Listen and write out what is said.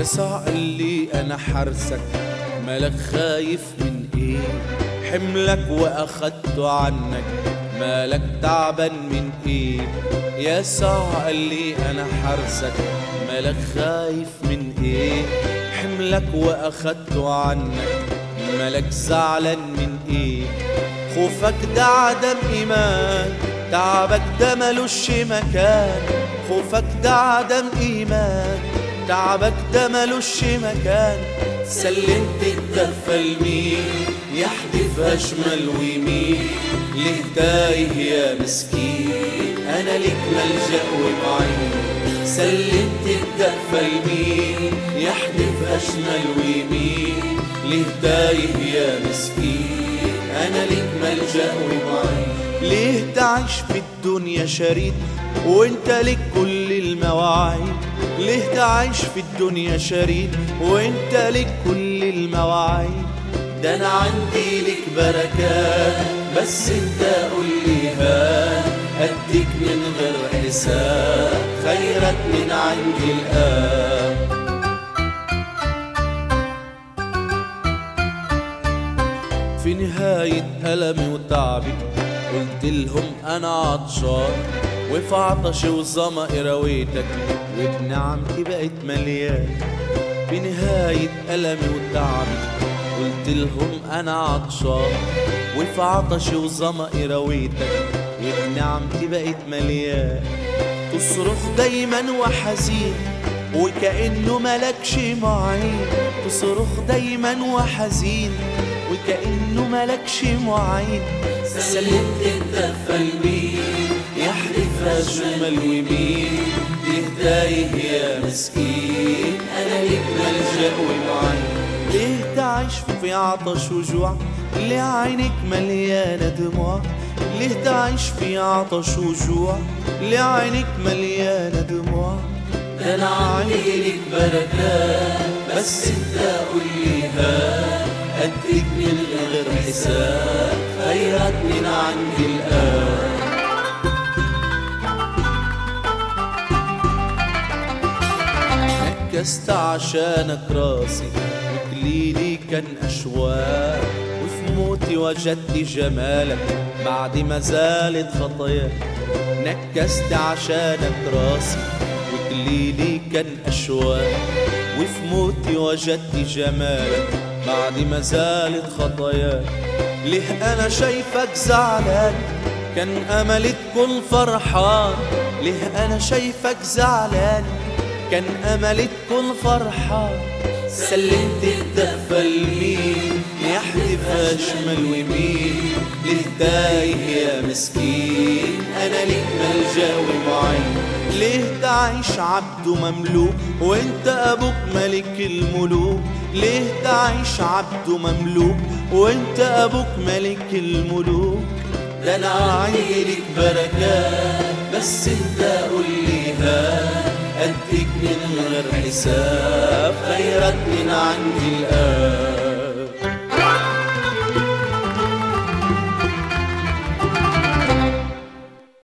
يسوع قال لي انا حارسك مالك خايف من ايه حملك واخدته عنك مالك تعبان من ايه يسوع قال لي انا حارسك مالك خايف من ايه حملك واخدته عنك مالك زعلان من ايه خوفك ده عدم ايمان تعبك ده ملوش مكان خوفك ده عدم ايمان تعبك ده ملوش مكان سلمت الدفة لمين يحدفها شمال ويمين ليه تايه يا مسكين انا ليك ملجأ ومعين سلمت الدفة لمين يحدفها شمال ويمين ليه تايه يا مسكين انا ليك ملجأ ومعين ليه تعيش في الدنيا شريد وانت لك كل المواعيد ليه تعيش في الدنيا شريد وانت لك كل المواعيد ده انا عندي لك بركات بس انت قول لي ها اديك من غير حساب خيرك من عندي الاب في نهاية ألمي وتعبي قلت لهم أنا عطشان وفي عطشي وظما رويتك وبنعمتي بقت مليان في نهاية ألمي وتعبي قلت لهم أنا عطشان وفي عطشي وظما رويتك وبنعمتي بقت مليان تصرخ دايما وحزين وكأنه ملكش معين تصرخ دايما وحزين وكأنه ملكش معين سلمت الدفة لمين يحدفها شمال ويمين ليه تايه يا مسكين انا ليك ملجأ ومعين ليه تعيش في عطش وجوع ليه عينك مليانة دموع ليه تعيش في عطش وجوع ليه عينك مليانة دموع ده انا عندي لك بركات بس انت قول لي ها اديك من غير حساب خيرك من عند الاب نكست عشانك راسي وكليلي كان أشواق وفي موتي وجدت جمالك بعد ما زالت خطاياك نكست عشانك راسي وكليلي كان أشواق وفي موتي وجدت جمالك بعد ما زالت خطاياك ليه أنا شايفك زعلان كان أملي تكون فرحان ليه أنا شايفك زعلان كان أملي تكون فرحان سلمت الدفة لمين يحدفها شمال ويمين ليه تايه يا مسكين أنا ليك ملجأ ومعين ليه تعيش عبد مملوك وانت أبوك ملك الملوك ليه تعيش عبد مملوك وانت أبوك ملك الملوك ده أنا عندي لك بركات بس انت قول لي ها أديك من غير حساب خيرك من عند الآب